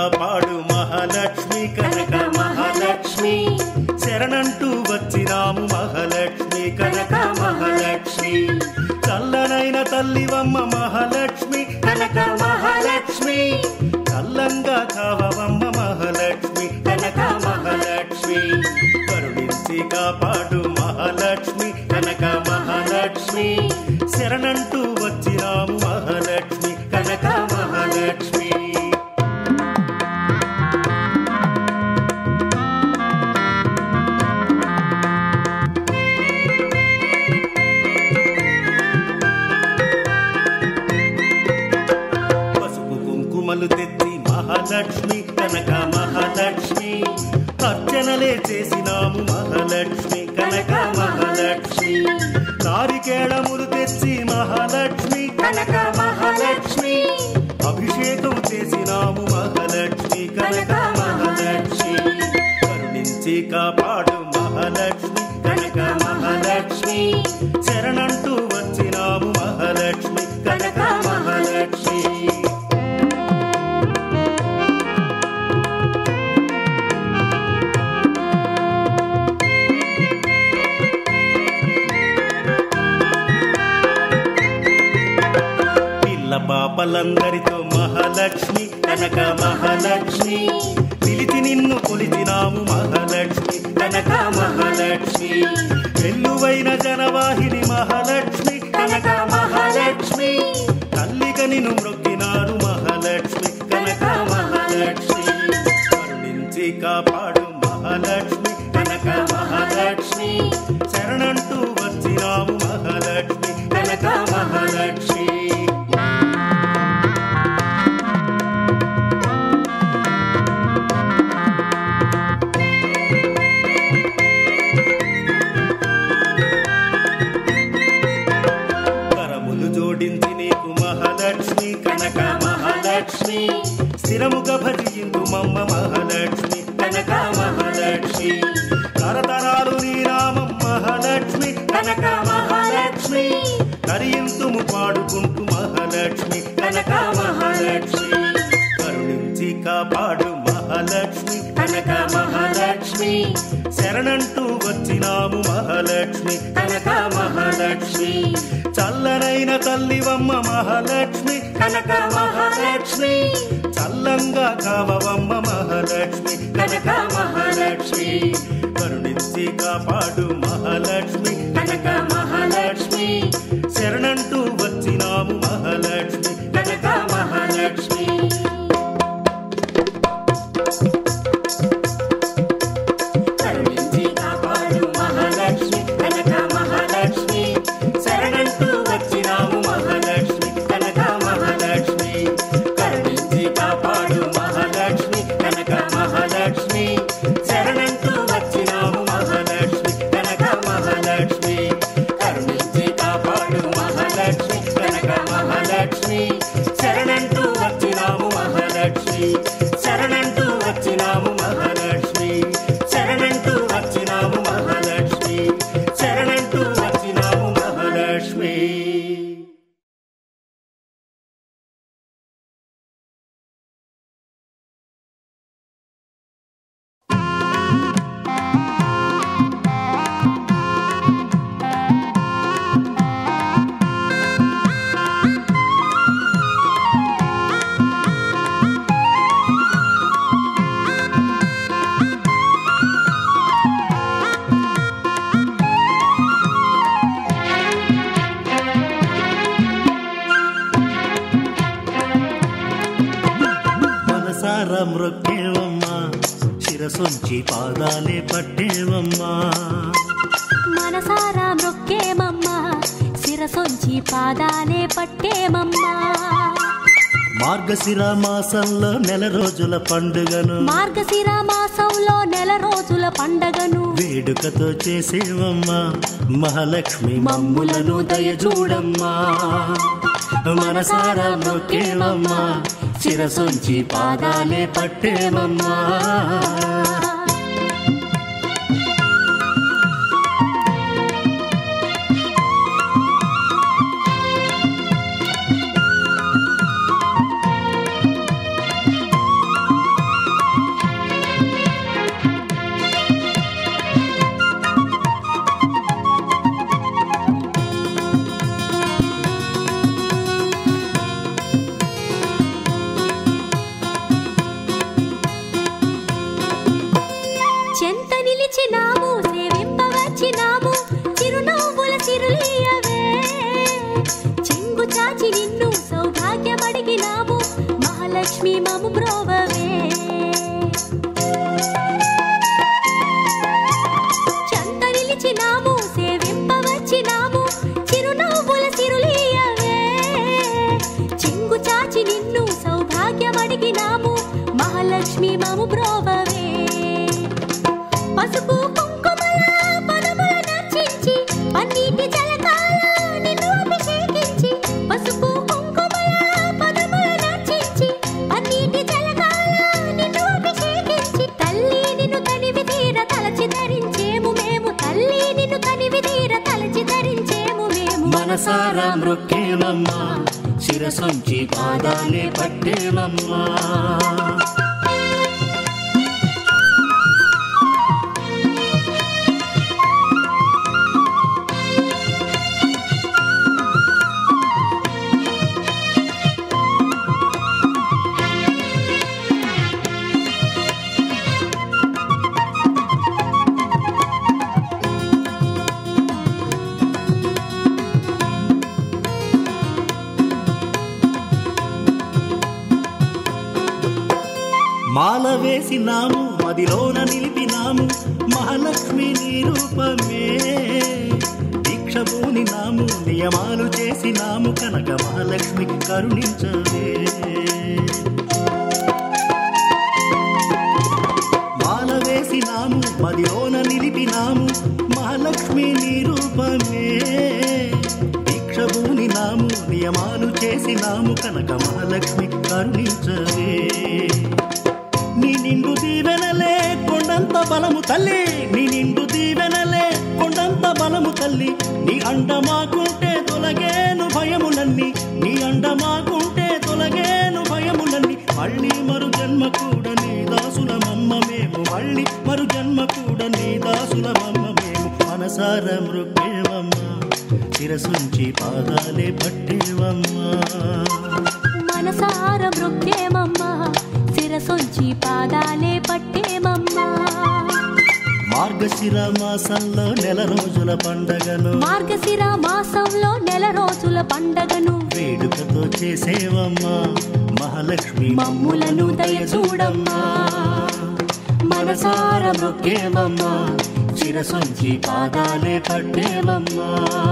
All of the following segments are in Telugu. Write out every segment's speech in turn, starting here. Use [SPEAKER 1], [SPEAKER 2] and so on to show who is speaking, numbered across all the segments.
[SPEAKER 1] కాపాడు మహాలక్ష్మి కనక మహాలక్ష్మి శరణంటూ వచ్చినాము మహాలక్ష్మి కనక మహాలక్ష్మి చల్లనైన తల్లివమ్మ మహాలక్ష్మి కనక మహాలక్ష్మి చల్లంగా కావవమ్మ మహాలక్ష్మి కనక మహాలక్ష్మి కరుణించి కాపాడు మహాలక్ష్మి కనక మహాలక్ష్మి శరణంటూ వచ్చినాము మహాలక్ష్మి కనక మహాలక్ష్మి పసుపు కుంకుమలు తెచ్చి మహాలక్ష్మి కనక మహాలక్ష్మి అర్చనలే చేసినాము మహాలక్ష్మి కనక మహాలక్ష్మి నారికేళములు తెచ్చి మహాలక్ష్మి కనక మహాలక్ష్మి అభిషేకం చేసినాము మహాలక్ష్మి కనక మహాలక్ష్మి కరుణించి కాపాడు మహాలక్ష్మి కనక మహాలక్ష్మి శరణంటూ వచ్చినాము మహాలక్ష్మి కనక మహాలక్ష్మి పిల్ల పాపలందరితో మహాలక్ష్మి కనక మహాలక్ష్మి పిలిచి నిన్ను కొలిచినాము మహాలక్ష్మి కనక మహాలక్ష్మి వెల్లువైన జనవాహిని మహాలక్ష్మి కనక మహాలక్ష్మి తల్లిగా నిన్ను మ్రొక్కినారు మహాలక్ష్మి కనక మహాలక్ష్మి కరుణించి కాపాడు మహాలక్ష్మి కనక మహాలక్ష్మి శరణంటూ వచ్చినాము మహాలక్ష్మి కనక మహాలక్ష్మి కరములు జోడించి నీకు మహాలక్ష్మి కనక మహాలక్ష్మి స్థిరముగా భజింతు మమ్మ మహాలక్ష్మి కనక మహాలక్ష్మి తరతరాలు నీ నామం మహాలక్ష్మి కనక మహాలక్ష్మి కరియింతుము పాడుకుంటూ మహాలక్ష్మి కనక మహాలక్ష్మి కరుణించి కాపాడు మహాలక్ష్మి కనక మహాలక్ష్మి శరణంటూ వచ్చినాము మహాలక్ష్మి కనక మహాలక్ష్మి చల్లనైన తల్లివమ్మ మహాలక్ష్మి కనక మహాలక్ష్మి చల్లంగా కావవమ్మ మహాలక్ష్మి కనక మహాలక్ష్మి కరుణించి కాపాడు మహాలక్ష్మి కనక మహాలక్ష్మి శరణంటూ వచ్చినాము మహాలక్ష్మి కనక మహాలక్ష్మి కరుణించి కాపాడు మహాలక్ష్మి కనక మహాలక్ష్మి శరణంటూ వచ్చినాము మహాలక్ష్మి కనక మహాలక్ష్మి కరుణించి కాపాడు మహాలక్ష్మి కనక మహాలక్ష్మి శరణంటూ వచ్చినాము మహాలక్ష్మి కనక మహాలక్ష్మి కరుణించి కాపాడు మహాలక్ష్మి కనక మహాలక్ష్మి శరణంటూ వచ్చినాము మహాలక్ష్మి శరణంటూ వచ్చినాము మహాలక్ష్మి శరణంటూ వచ్చినాము మహాలక్ష్మి శరణంటూ వచ్చినాము మహాలక్ష్మి మనసారా మృక్కేవమ్మా శిరసొంచి పాదాలే పట్టేవమ్మా
[SPEAKER 2] మనసారా మొక్కేమమ్మా శిరసొంచి పాదాలే పట్టేమమ్మా
[SPEAKER 1] మార్గశిర మాసంలో నెల రోజుల పండుగను
[SPEAKER 2] మార్గశిర మాసంలో నెల రోజుల పండగను
[SPEAKER 1] వేడుకతో చేసేవమ్మా మహాలక్ష్మి మమ్ములను దయచూడమ్మా మనసారా మొక్కేవమ్మా శిరసొంచి పాదాలే పట్టేవమ్మా
[SPEAKER 2] పసుపు కుంకుమల పదముల నర్చించి పన్నీటి జలకాల నిన్ను అభిషేకించి పసుపు కుంకుమల పదముల నర్చించి పన్నీటి జలకాల నిన్ను అభిషేకించి తల్లి నిన్ను తనివి తీర తలచి ధరించేము మేము తల్లి నిన్ను తనివి తీర తలచి ధరించేము మేము
[SPEAKER 1] మనసారా మృక్కేమమ్మా శిరసొంచి పాదాలే పట్టేమమ్మా మాల వేసినాము మదిలోన నిలిపినాము మహాలక్ష్మి నీ రూపమే దీక్ష పూనినాము నియమాలు చేసినాము కనక మహాలక్ష్మి కరుణించవే మాల వేసినాము మదిలోన నిలిపినాము మహాలక్ష్మి నీ రూపమే దీక్ష పూనినాము నియమాలు చేసినాము కనక మహాలక్ష్మి కరుణించవే నీ నిండు దీవెనలే కొండంత బలము తల్లి నీ నిండు దీవెనలే కొండంత బలము తల్లి నీ అండ మాకుంటే తొలగేను భయములన్నీ నీ అండ మాకుంటే తొలగేను భయములన్నీ మళ్ళీ మరు జన్మ కూడా నీ దాసులమమ్మ మేము మళ్ళీ మరు జన్మ కూడా నీ దాసులమమ్మ మేము మనసార మృగేవమ్మా శిరసుంచి పాదాలే పట్టేవమ్మా
[SPEAKER 2] మనసార మృక్కేమమ్మా శిరసొంచి పాదాలే పట్టేమమ్మా
[SPEAKER 1] మార్గశిర మాసంలో నెల రోజుల పండగను
[SPEAKER 2] మార్గశిర మాసంలో నెల రోజుల పండగను
[SPEAKER 1] వేడుకతో చేసేవమ్మా మహాలక్ష్మి
[SPEAKER 2] మమ్ములను దయ చూడమ్మా
[SPEAKER 1] మనసార మొక్కేవమ్మా శిరసొంచి పాదాలే పట్టేవమ్మా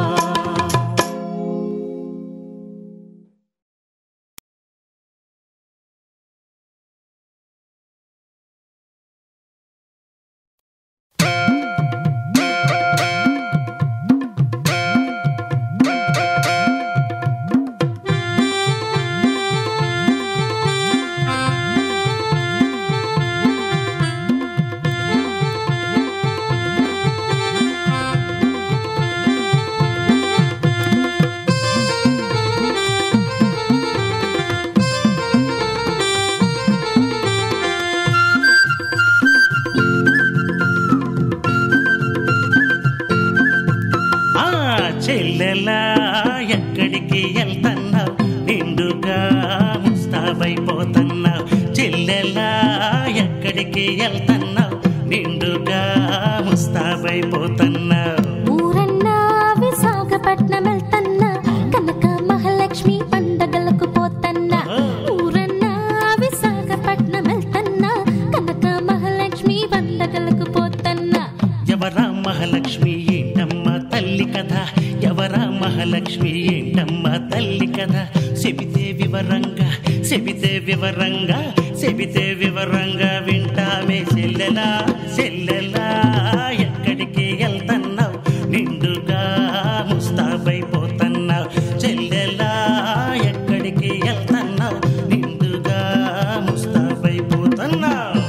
[SPEAKER 3] ఆ చెల్లెలా ఎక్కడికి వెళ్తున్నావు నిండుగా ముస్తాబైపోతున్నావు చెల్లెలా ఎక్కడికి వెళ్తున్నావు నిండుగా ముస్తాబైపోతున్నావు
[SPEAKER 2] ఊరన్నా విశాఖపట్నం వెళ్తన్నా కనక మహాలక్ష్మి పండగలకు పోతన్నా ఊరన్నా విశాఖపట్నం వెళ్తన్నా కనక మహాలక్ష్మి పండగలకు పోతన్నా
[SPEAKER 3] ఎవరా మహాలక్ష్మి ఏంటమ్మ తల్లి కథ ఎవరా మహాలక్ష్మి ఏంటమ్మ తల్లి కథ చెబితే వివరంగా చెబితే వివరంగా చెబితే వివరంగా వింటామే చెల్లెలా చెల్లెలా ఎక్కడికి వెళ్తున్నావు నిండుగా ముస్తాబైపోతున్నావు చెల్లెలా ఎక్కడికి వెళ్తున్నావు నిండుగా ముస్తాబైపోతున్నావు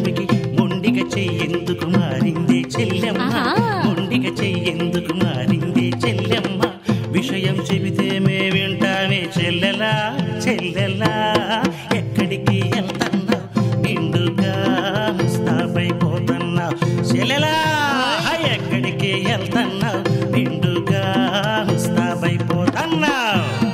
[SPEAKER 3] మహాలక్ష్మికి మొండిగా చెయ్యేందుకు మారిందే చెల్లెమ్మ
[SPEAKER 2] ఆహా.
[SPEAKER 3] మొండిగా చెయ్యేందుకు మారిందే చెల్లెమ్మ విషయం చెబితే మే వింటామే చెల్లెలా చెల్లెలా ఎక్కడికి వెళ్తున్నావు నిండుగా ముస్తాబైపోతున్నావు చెల్లెలా ఎక్కడికి వెళ్తున్నావు నిండుగా ముస్తాబైపోతున్నావు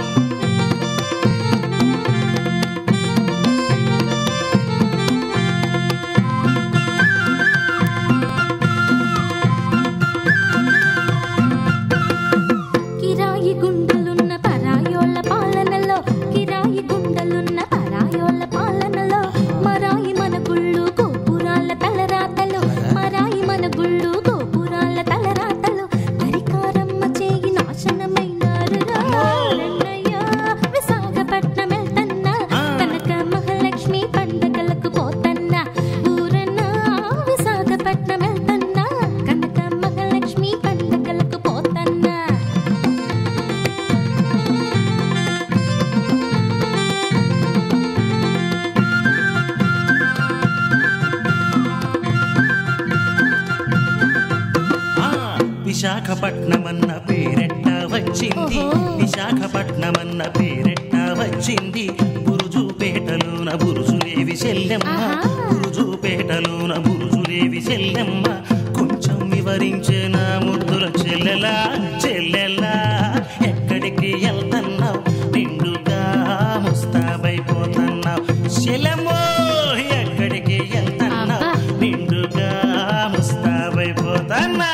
[SPEAKER 2] కిరాయి గుండెలున్న పరాయోళ్ళ పాలనలో కిరాయి గుండెలున్న పరాయోళ్ళ పాలనలో మరాయి మన గుళ్ళు గోపురాల తలరాతలు మరాయి మన గుళ్ళు గోపురాల తలరాతలు హరికారమ్మ చేయి నాశనమైనారు రంగయ్య విశాఖపట్నం వెళ్తన్నా కనక మహాలక్ష్మి పండగలకు పోతన్నా ఊరన్న విశాఖపట్నం వెళ్తన్నా కనక మహాలక్ష్మి పండగలకు పోతన్నా
[SPEAKER 3] ఆ, విశాఖపట్నమన్న పేరెట్ట వచ్చింది
[SPEAKER 2] ఓహో.
[SPEAKER 3] విశాఖపట్నమన్న పేరెట్ట వచ్చింది బురుజుపేటలోన బురుజులేవి చెల్లెమ్మ
[SPEAKER 2] ఆహా.
[SPEAKER 3] బురుజుపేటలోన బురుజులేవి చెల్లెమ్మ కొంచెం వివరించే నా ముద్దుల చెల్లెలా చెల్లెలా ఎక్కడికి వెళ్తున్నావు నిండుగా ముస్తాబైపోతున్నావు చెల్లెమ్మో ఎక్కడికి వెళ్తున్నావు
[SPEAKER 2] అబ్బా.
[SPEAKER 3] నిండుగా ముస్తాబైపోతున్నావు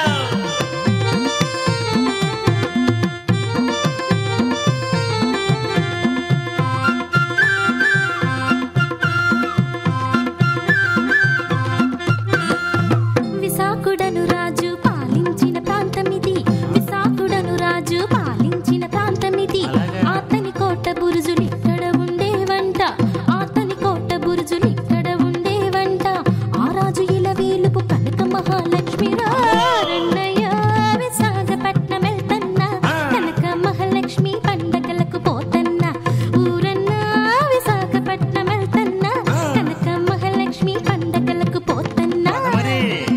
[SPEAKER 2] విశాఖుడను రాజు పాలించిన ప్రాంతమిది విశాఖుడను రాజు పాలించిన ప్రాంతమిది
[SPEAKER 3] అలాగా?
[SPEAKER 2] అతని కోట బురుజులు ఇక్కడ ఉండేవంట అతని కోట బురుజులు ఇక్కడ ఉండేవంట ఆ రాజు ఇలా వీలుపు కనక మహాలక్ష్మి రారన్నయ్య విశాఖపట్నం వెళ్తన్నా
[SPEAKER 3] ఆ.
[SPEAKER 2] కనక మహాలక్ష్మి పండగలకు పోతన్నా ఊరన్నా విశాఖపట్నం వెళ్తన్నా
[SPEAKER 3] ఆ.
[SPEAKER 2] కనక మహాలక్ష్మి పండగలకు పోతన్నా
[SPEAKER 3] మరి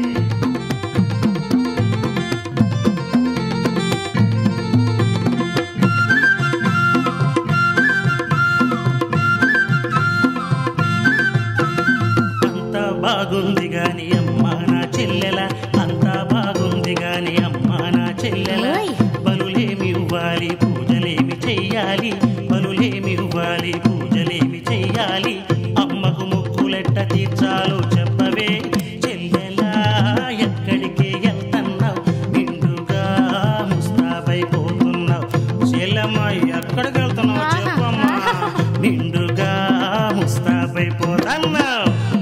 [SPEAKER 3] అంతా బాగుంది గాని అమ్మా నా చెల్లెల అంతా బాగుంది గాని అమ్మా నా చెల్లెల
[SPEAKER 2] ఓయ్.
[SPEAKER 3] పనులేమి ఇవ్వాలి పూజలేమి చెయ్యాలి పనులేమి ఇవ్వాలి పూజలేమి చెయ్యాలి అమ్మకు ముక్కులెట్ట తీర్చాలో చెప్పవే చెల్లెలా ఎక్కడికి వెళ్తున్నావు నిండుగా ముస్తాబైపోతున్నావు చెల్లెమ్మ ఎక్కడికి వెళ్తున్నావు చెప్పమ్మా నిండుగా ముస్తాబైపోతున్నావు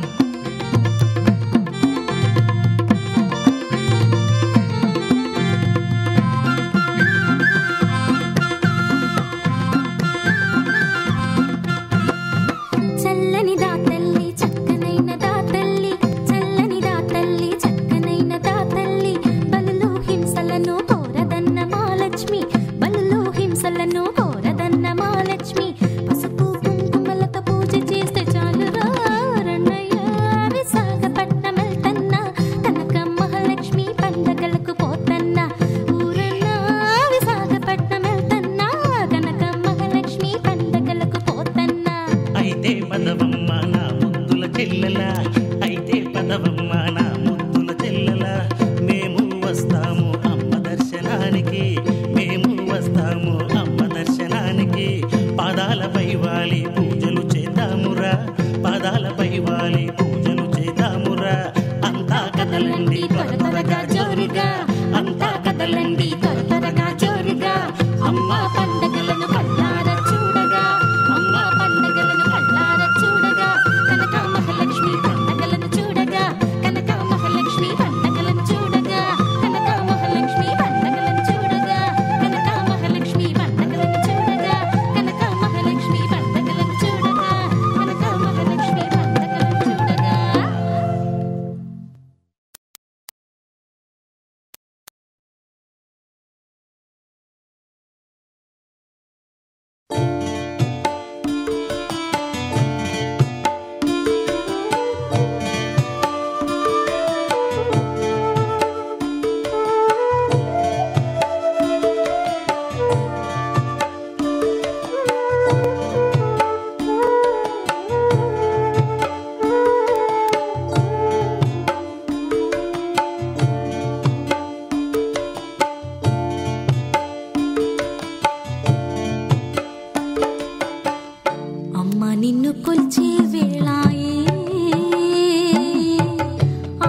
[SPEAKER 2] చల్లని దా తల్లి చక్కనైన దా తల్లి చల్లని దా తల్లి చక్కనైన దా తల్లి బలులు హింసలను కోరదన్న మాలక్ష్మి బలులు హింసలను కోరదన్న మాలక్ష్మి పసుపు కుంకుమలతో పూజ చేస్తే చాలు రణయ్య విశాఖపట్నం వెళ్తన్నా కనక మహాలక్ష్మి పండగలకు పోతన్నా ఊరన్నా విశాఖపట్నం వెళ్తన్నా కనక మహాలక్ష్మి పండగలకు పోతన్నా
[SPEAKER 3] అయితే పదవమ్మ నా ముద్దుల చెల్లెల అయితే పదవమ్మ నా ముద్దుల చెల్లెల మేము వస్తాము అమ్మ దర్శనానికి మేము వస్తాము అమ్మ దర్శనానికి పాదాలపై వాలి పూజలు చేద్దామురా పాదాలపై వాలి పూజలు చేద్దామురా అంతా కదలండి త్వర త్వరగా జోరుగా అంతా కదలండి త్వర త్వరగా జోరుగా అమ్మ పండగలను కళ్ళార చూడగా అమ్మ పండగలను కళ్ళార చూడగా కనక మహాలక్ష్మి పండగలను చూడగా కనక మహాలక్ష్మి పండగలను చూడగా కనక మహాలక్ష్మి పండగలను చూడగా కనక మహాలక్ష్మి పండగలను చూడగా కనక మహాలక్ష్మి పండగలను చూడగా కనక మహాలక్ష్మి పండగలను చూడగా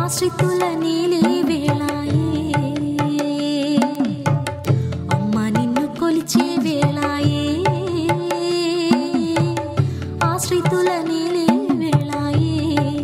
[SPEAKER 2] ఆశ్రితుల నీలే వేళాయే అమ్మ నిన్ను కొలిచే వేళాయే ఆశ్రితుల నీలే వేళాయే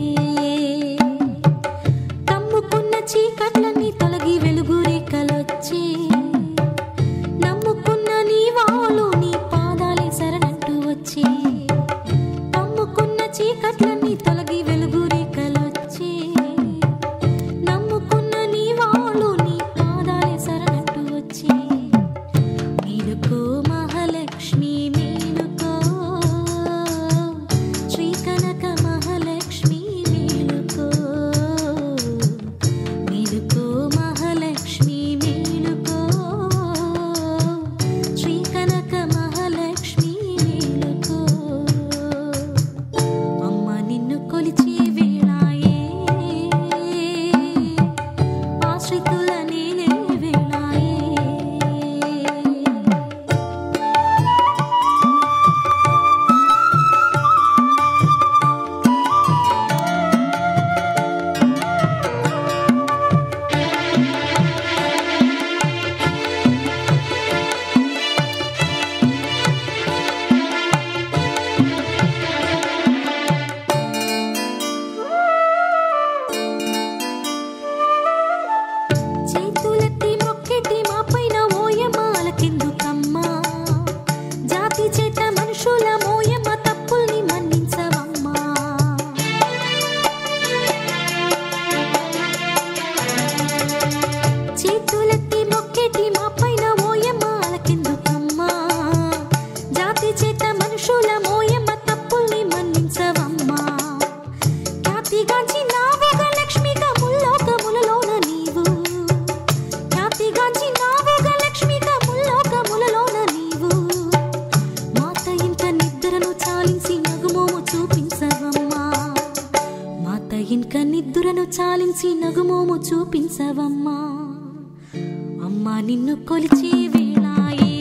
[SPEAKER 2] కమ్ముకున్న చీకట్లన్నీ తొలగి వెలుగు రేఖలొచ్చి నమ్ముకున్న నీ వాళ్ళు నీ పాదాలే శరణంటూ వచ్చి నమ్ముకున్న చీకట్లన్నీ తొలగి వెలుగు రేఖలొచ్చి నమ్ముకున్న నీ వాళ్ళు నీ పాదాలే శరణంటూ వచ్చి మేలుకో మహాలక్ష్మి మేలుకో శ్రీ కనక మహాలక్ష్మి మేలుకో మేలుకో మహాలక్ష్మి మేలుకో శ్రీ కనక మహాలక్ష్మి మేలుకో అమ్మ నిన్ను కొలిచే వేళాయే ఆశ్రితుల నేలే వేళాయే చేతులెత్తి మొక్కెట్టి మా పైన ఓయమాలకెందుకమ్మా జాతి చేత మనుషుల మోయమ తప్పుల్ని మన్నించవమ్మా చేతులెత్తి మొక్కెట్టి మా పైన ఓయమాలకెందుకమ్మా జాతి చేత మనుషుల మోయమ తప్పుల్ని మన్నించవమ్మా ఖ్యాతిగాంచి నావుగా లక్ష్మిగా ముల్లోకములలోన నీవు ఖ్యాతిగాంచి నావుగా లక్ష్మిగా ముల్లోకములలోన నీవు మాత ఇంత నిద్రను చాలించి నగుమోము చూపించవమ్మా మాత ఇంక నిద్రను చాలించి నగుమోము చూపించవమ్మా అమ్మా నిన్ను కొలిచే వేళాయే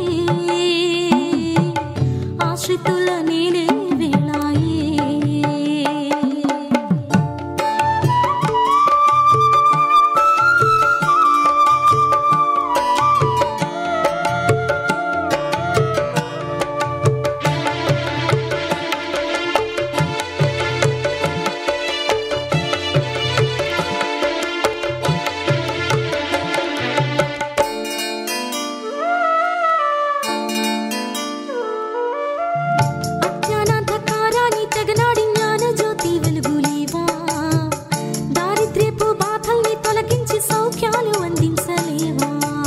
[SPEAKER 2] ఆశ్రితుల నేలే వేళాయే అజ్ఞానాంధకారాన్ని తెగనాడి జ్ఞాన జ్యోతి వెలుగులేవా దారిద్ర్యపు బాధల్ని తొలగించి సౌఖ్యాలు అందించలేవా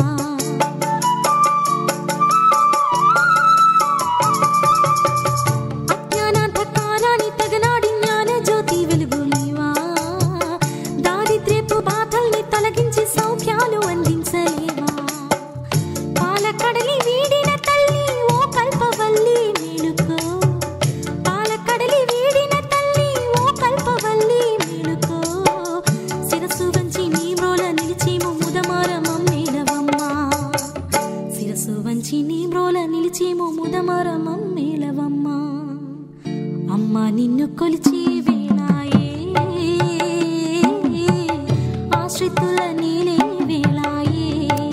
[SPEAKER 2] అజ్ఞానాంధకారాన్ని తెగనాడి జ్ఞాన జ్యోతి వెలుగులేవా దారిద్ర్యపు బాధల్ని తొలగించి సౌఖ్యాలు అందించలేవా పాలకడలి వీడిన తల్లి ఓ కల్పవల్లి మేలుకో పాలకడలి వీడిన తల్లి ఓ కల్పవల్లి మేలుకో శిరసు వంచి నీ మ్రోల నిలిచేము ముదమార మమ్మేలవమ్మా శిరసు వంచి నీ మ్రోల నిలిచేము ముదమార మమ్మేలవమ్మా అమ్మ నిన్ను కొలిచే వేళాయే ఆశ్రితుల నీలే వేళాయే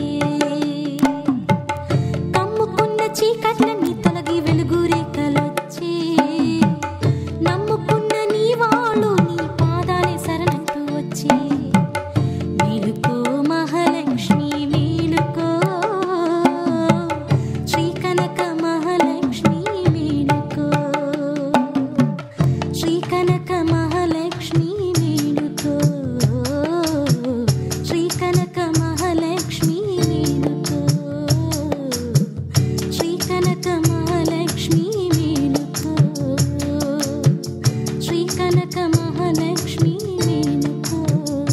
[SPEAKER 2] కమ్ముకున్న చీకట్లన్నీ తొలగి వెలుగు రేఖలొచ్చి నమ్ముకున్న నీ వాళ్ళు నీ పాదాలే శరణంటూ వచ్చి మేలుకో మహాలక్ష్మి మేలుకో శ్రీ కనక మహాలక్ష్మి మేలుకో శ్రీ కనక మహాలక్ష్మి మేలుకో శ్రీ కనక మహాలక్ష్మి మేలుకో శ్రీ కనక మహాలక్ష్మి మేలుకో శ్రీ కనక మహాలక్ష్మి మేలుకో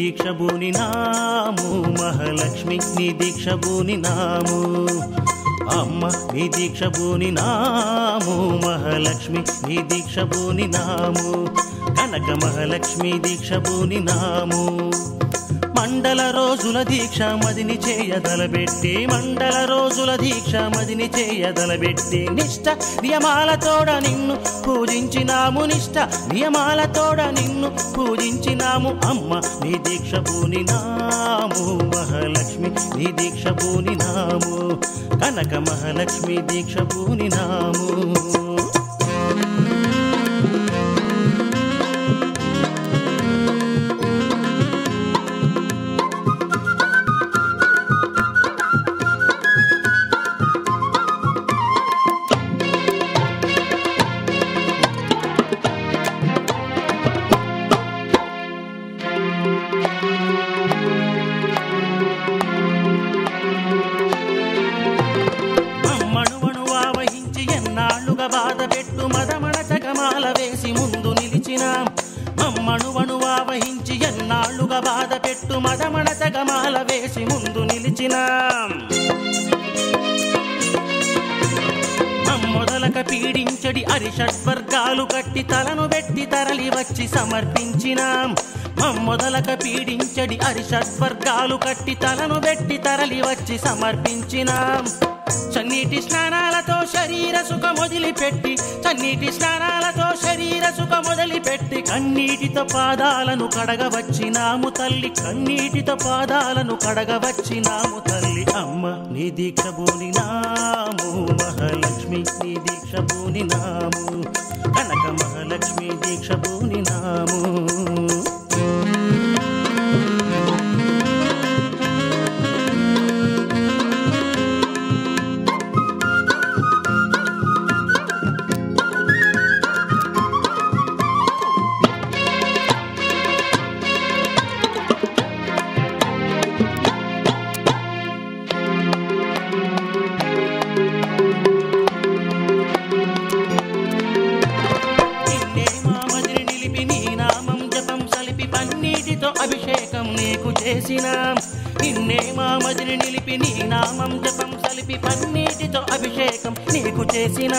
[SPEAKER 3] దీక్ష బూని నాము మహాలక్ష్మి నీ దీక్ష బూని నాము అమ్మ నీ దీక్ష బూని నాము మహాలక్ష్మి నీ దీక్ష బూని నాము కనక మహాలక్ష్మి దీక్ష బూని నాము మండల రోజుల దీక్ష మదిని చేయదలబెట్టి మండల రోజుల దీక్ష మదిని చేయదలబెట్టి నిష్ట నియమాలతోడ నిన్ను పూజించినాము నిష్ట నియమాలతోడ నిన్ను పూజించినాము అమ్మ నీ దీక్ష భూని నాము మహాలక్ష్మి నీ దీక్ష భూని నాము కనక మహాలక్ష్మి దీక్ష భూని నాము మమ్మణువణువా వహించి ఎన్నాళ్ళుగా బాధ పెట్టు మదమణ చకమాల వేసి ముందు నిలిచినాం మమ్మణువణువా వహించి ఎన్నాళ్ళుగా బాధ పెట్టు మదమణ చకమాల వేసి ముందు నిలిచినాం మొదలక పీడించడి అరిషడ్వర్గాలు కట్టి తలను పెట్టి తరలి వచ్చి సమర్పించినాం మొదలక పీడించడి అరిషడ్వర్గాలు కట్టి తలను పెట్టి తరలి వచ్చి సమర్పించినాం చన్నీటి స్నానాలతో శరీర సుఖ మొదలుపెట్టి చన్నీటి స్నానాలతో శరీర సుఖ మొదలుపెట్టి కన్నీటితో పాదాలను కడగవచ్చినాము తల్లి కన్నీటితో పాదాలను కడగవచ్చినాము తల్లి అమ్మ నీ దీక్ష బోనినాము మహాలక్ష్మి నీ దీక్ష బోనినాము కనక మహాలక్ష్మి దీక్ష బోనినాము నిన్నే మామదిని నిలిపి నీ నామం జపం సలిపి పన్నీటితో అభిషేకం నీకు చేసినాం నిన్నే మామదిని నిలిపి నీ నామం జపం సలిపి పన్నీటితో అభిషేకం నీకు చేసినా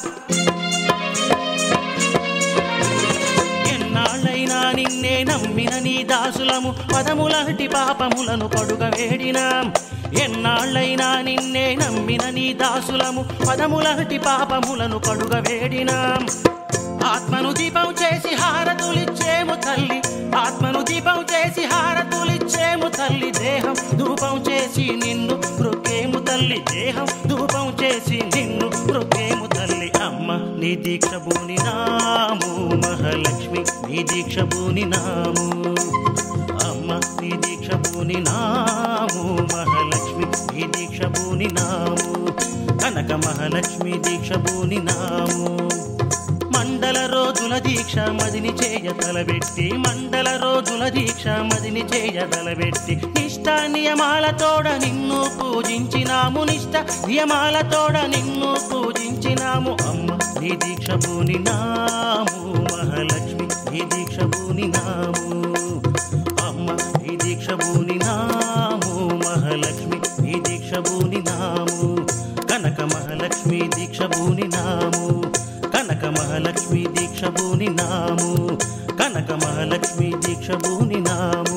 [SPEAKER 3] ఎన్నాళ్ళైనా నిన్నే నమ్మిన నీ దాసులము పదములహటి పాపములను కడుగ వేడినాం ఎన్నాళ్ళైనా నిన్నే నమ్మిన నీ దాసులము పదములహటి పాపములను కడుగ వేడినాం ఆత్మను దీపం చేసి హారతులిచ్చేము తల్లి ఆత్మను దీపం చేసి హారతులిచ్చేము తల్లి దేహం ధూపం చేసి నిన్ను మృకేము తల్లి దేహం ధూపం చేసి నిన్ను మృకేము తల్లి అమ్మ నీ దీక్ష భూని నాము మహాలక్ష్మి నీ దీక్ష భూని నాము అమ్మ నీ దీక్ష భూని నాము మహాలక్ష్మి నీ దీక్ష భూని నాము కనక మహాలక్ష్మి దీక్ష భూని నాము మండల రోజుల దీక్ష మదిని చేయ తలబెట్టి మండల రోజుల దీక్ష మదిని చేయ తలబెట్టి నిష్ట నియమాలతోడ నిన్ను పూజించినాము నిష్ట నియమాలతోడ నిన్ను పూజించినాము అమ్మ నీ దీక్ష భూని నాము మహాలక్ష్మి నీ దీక్ష భూని నాము అమ్మ నీ దీక్ష భూని నాము మహాలక్ష్మి నీ దీక్ష భూని నాము కనక మహాలక్ష్మి దీక్ష భూని నాము కనక మహాలక్ష్మి దీక్ష భూని నాము కనక మహాలక్ష్మి దీక్ష భూని నాము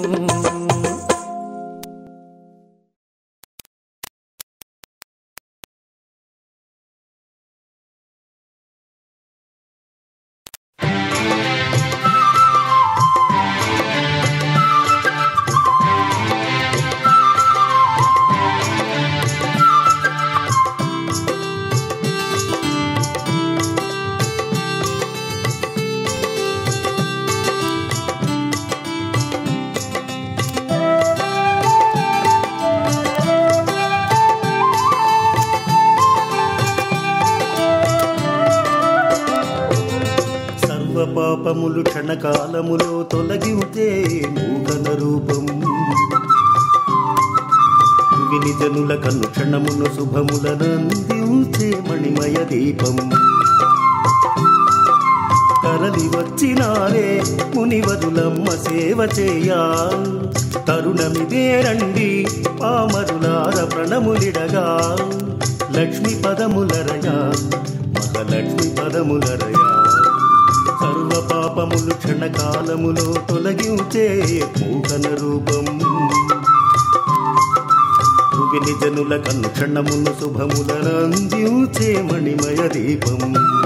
[SPEAKER 1] సర్వ పాపములు క్షణకాలములో తొలగించే నూతన రూపం విని జనుల కన్ను క్షణమును శుభములనందించే మణిమయ దీపం కర తరలి వచ్చినారే మునివరులమ్మ సేవ చేయా తరుణమిదే రండి పామరులార ప్రణములిడగా లక్ష్మి పదములరయా మహాలక్ష్మి పదములరయా సర్వ పాపములు క్షణకాలములో తొలగించే మోహన రూపం భువిని జనుల కన్ను క్షణమును శుభములనందించే మణిమయ దీపం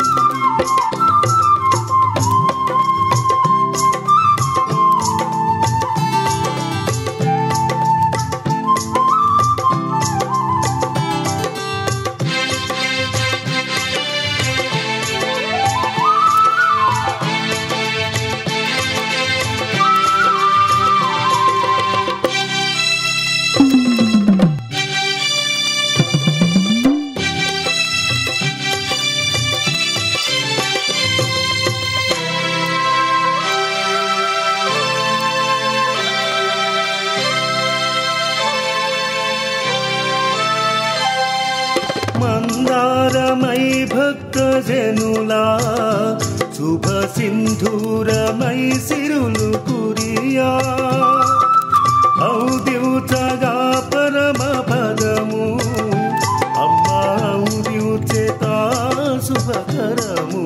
[SPEAKER 1] మందారమై భక్త జనులా శుభ సింధూరమై సిరులు కురియా ఔద్యుచగా పరమ పదము అమ్మా ఔద్యుచేత శుభకరము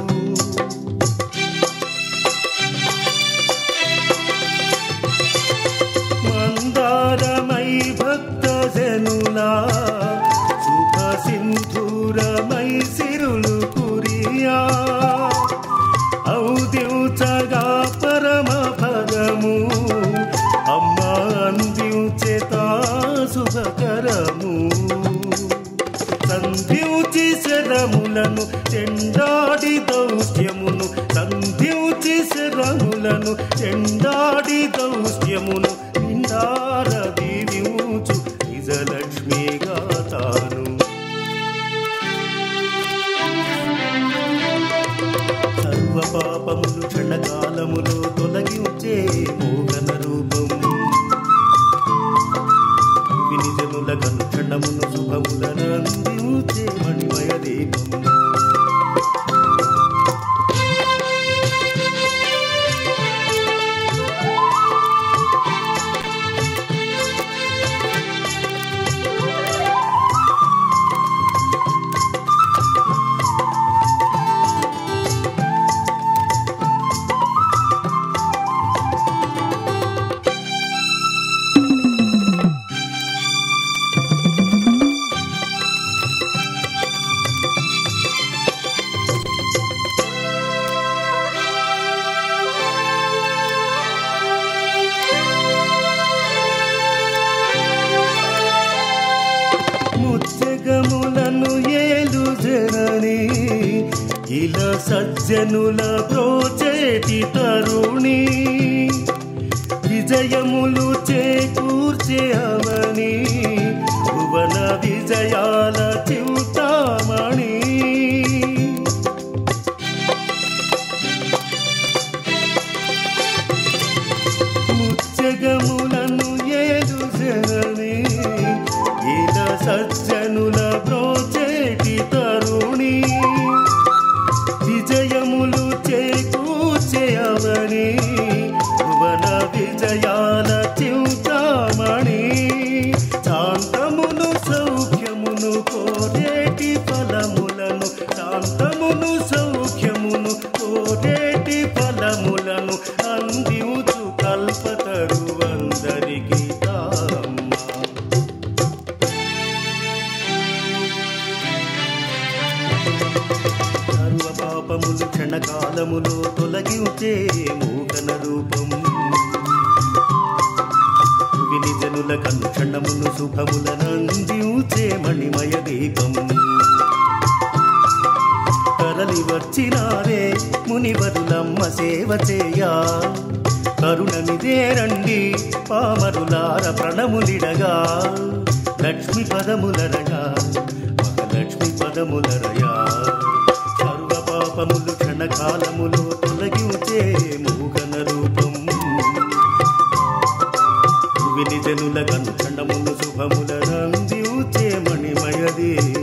[SPEAKER 1] మందారమై భక్త జనులా శుభ సింధూరమై సిరులు కురియా ఔద్యుచగా పరమ పదము అమ్మ అందించేత శుభకరము సంధించి శరములను చెండాడి దౌష్ట్యమును సంధించి శరములను చెండాడి దౌష్ట్యమును నిండార దీవించు నిజలక్ష్మిగా తాను సర్వ పాపములు క్షణకాలములో తొలగించే మోహన రూపం విని జనుల కనుక్షణమును శుభములనందించే మణిమయ దీపం ముచ్చగములను ఏలు జనని ఇలా సజ్జనుల ప్రోచేటి తరుణి విజయములు చేకూర్చే అవని భువన విజయాల చింతామణి ముచ్చగములను ఏలు జనని ఇలా సజ్జనుల బ్రోచేటి తరుణి విజయములు చేకూర్చేయవని భువన విజయాల చింతామణి శాంతమును సౌఖ్యమును కోరేటి ఫలములను శాంతమును సౌఖ్యమును కోరేటి ఫలములను అందించు కల్పతరువందరికి తామ్మ సర్వ పాపములు క్షణకాలములో తొలగించే మోహన రూపం విని జనుల కన్ను క్షణమును శుభములనందించే మణిమయ దీపం తరలి వచ్చినారే మునివరులమ్మ సేవ చేయా కరుణమిదే రండి పామరులార ప్రణములిడగా లక్ష్మి పదములరగా మహాలక్ష్మి పదములరయా సర్వ పాపములు క్షణకాలములో తొలగించే మోహన రూపం విని జనుల కన్ను క్షణములు శుభములనందించే మణిమయదే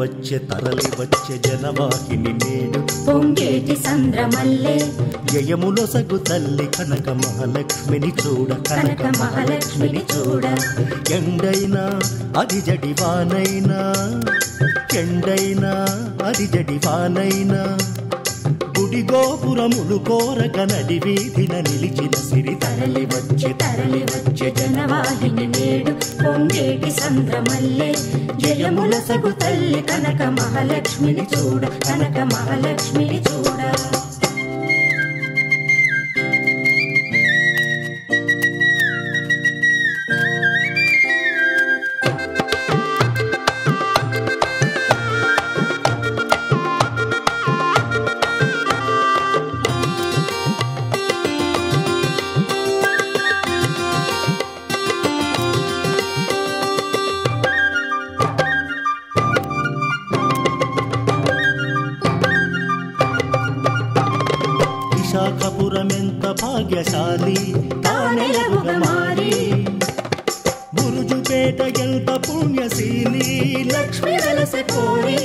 [SPEAKER 1] వచ్చే తరలి వచ్చే జనవాహిని నేడు
[SPEAKER 2] పొంగేటి సంద్రమల్లే
[SPEAKER 1] జయములో సగు తల్లి కనక మహాలక్ష్మిని చూడ
[SPEAKER 2] కనక మహాలక్ష్మిని చూడ
[SPEAKER 1] ఎండైనా అది జడివానైనా ఎండైనా అది జడివానైనా గుడి గోపురములు కోరక నడి వీధిన నిలిచిన సిరి తరలి వచ్చే
[SPEAKER 2] తరలి వచ్చే జనవాహిని నేడు పొంగేటి సంద్రమల్లే జయముల సగు తల్లి కనక మహాలక్ష్మిని చూడ కనక మహాలక్ష్మిని చూడ
[SPEAKER 1] విశాఖపురం ఎంత భాగ్యశాలి
[SPEAKER 2] తానెలవుగా మారి
[SPEAKER 1] బురుజుపేట ఎంత పుణ్యశీలి
[SPEAKER 2] లక్ష్మి వెలస కోరి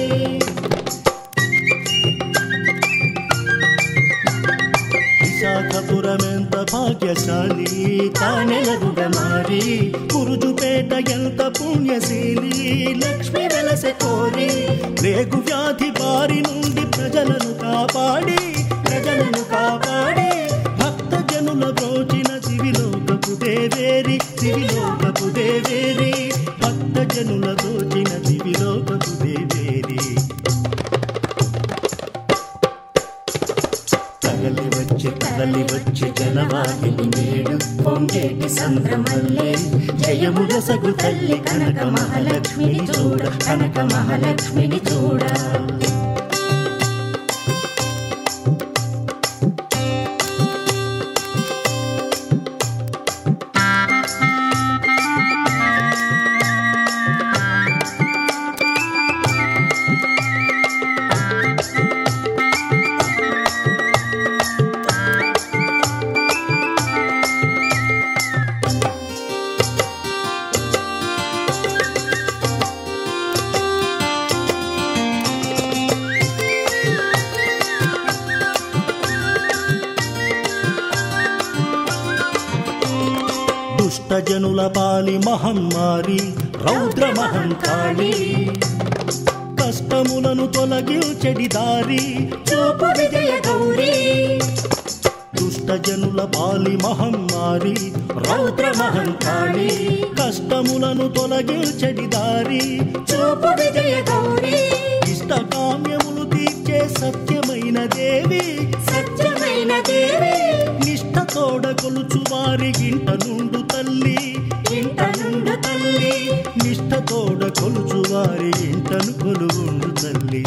[SPEAKER 1] విశాఖపురం ఎంత భాగ్యశాలి తానెలగుగా మారి బురుజుపేట ఎంత పుణ్యశీలి లక్ష్మి వెలస కోరి రేగు వ్యాధి బారి నుండి ప్రజలను కాపాడి ప్రజలను కాపాడి భక్త జనుల బ్రోచిన దివిలోకపు దేవేరి దివిలోకపు దేవేరి భక్త జనుల దోచిన దివిలోకపు దేవేరి తరలి వచ్చే తరలి వచ్చే జనవాహిని నేడు
[SPEAKER 2] పొంగేటి సంద్రమల్లే జయముల సగు తల్లి కనక మహాలక్ష్మిని చూడ కనక మహాలక్ష్మిని చూడ
[SPEAKER 1] దుష్ట జనుల పాలి మహమ్మారి రౌద్ర మహంకాళి కష్టములను తొలగించెడి దారి
[SPEAKER 2] చూపు విజయ గౌరీ
[SPEAKER 1] దుష్ట జనుల పాలి మహమ్మారి రౌద్ర మహంకాళి కష్టములను తొలగించెడి దారి
[SPEAKER 2] చూపు విజయ గౌరీ
[SPEAKER 1] ఇష్ట కామ్యములు తీర్చే సత్యమైన దేవి
[SPEAKER 2] సత్యమైన దేవి
[SPEAKER 1] నిష్ఠతోడ కొలుచు వారి గింట నుండు తల్లి
[SPEAKER 2] ఇంట నుండు తల్లి
[SPEAKER 1] నిష్ఠతోడ కొలుచు వారి ఇంటను కొలువుండు తల్లి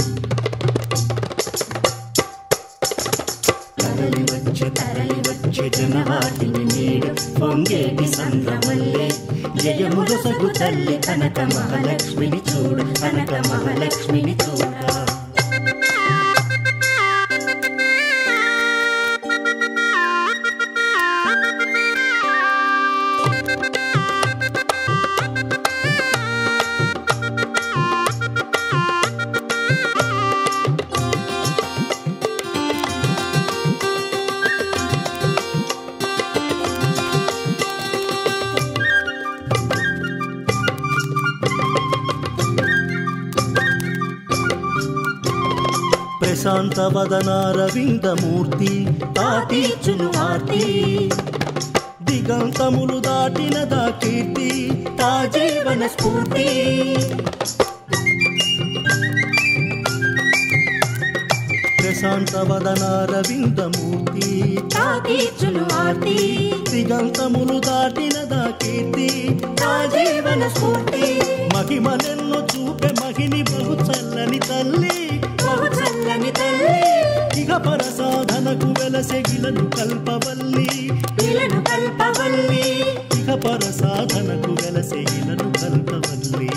[SPEAKER 1] తరలి వచ్చే తరలి వచ్చే జనవాటిని నీడు పొంగేటి సంద్రమల్లే జయముల సగు తల్లి కనక మహాలక్ష్మిని చూడు కనక మహాలక్ష్మిని చూడ ప్రశాంత వదనారవిందమూర్తి తాతీచును ఆర్తి దిగంతములు దాటిన దా కీర్తి తా జీవన స్ఫూర్తి ప్రశాంత వదనారవిందమూర్తి
[SPEAKER 2] తాతీచును ఆర్తి
[SPEAKER 1] దిగంతములు దాటిన దా కీర్తి తా జీవన స్ఫూర్తి మహిమనెన్నో చూపే మహిని బహు చల్లని తల్లి
[SPEAKER 2] బహు చల్లని తల్లి
[SPEAKER 1] ఇక పర సాధనకు వెలసెగిలను కల్పవల్లి
[SPEAKER 2] ఇలను కల్పవల్లి
[SPEAKER 1] ఇక పర సాధనకు వెలసెగిలను కల్పవల్లి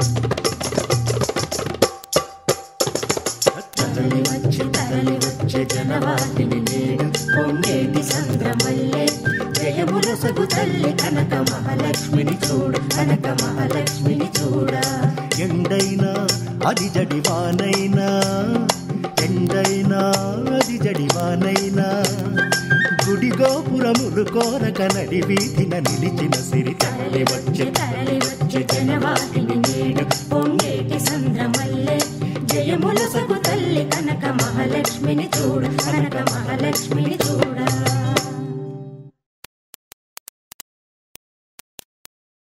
[SPEAKER 1] తరలి వచ్చి తరలి వచ్చే జనవాహిని నేడు
[SPEAKER 2] పొంగేటి సంద్రమల్లే జయముల సగు తల్లి కనక మహాలక్ష్మిని చూడు కనక మహాలక్ష్మిని చూడ
[SPEAKER 1] ఎండైనా అది జడివానైనా ఎండైనా అది జడివానైనా గుడి గోపురములు కోరక నడి వీధిన నిలిచిన సిరి తరలి వచ్చే
[SPEAKER 2] తరలి వచ్చే జనవాహిని నేడు పొంగేటి సంద్రమల్లే జయముల సగు తల్లి కనక మహాలక్ష్మిని చూడ కనక మహాలక్ష్మిని చూడ